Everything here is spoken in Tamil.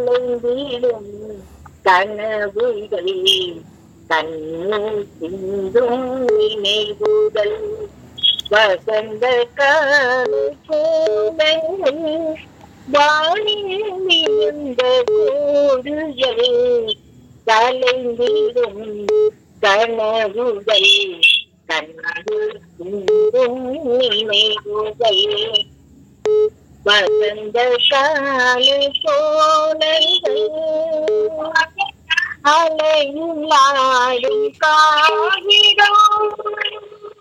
கலைந்திடும் கனவுகள் கண்ணீர் சிந்தும் நினைவுகள் வசந்த கால சோலைகள் வானில் விழுந்த கோடுகள் கலைந்திடும் கனவுகள் கண்ணீர் சிந்தும் நினைவுகள் வசந்த கால சோலைகள் அலையும் ஆடும் காவிடம்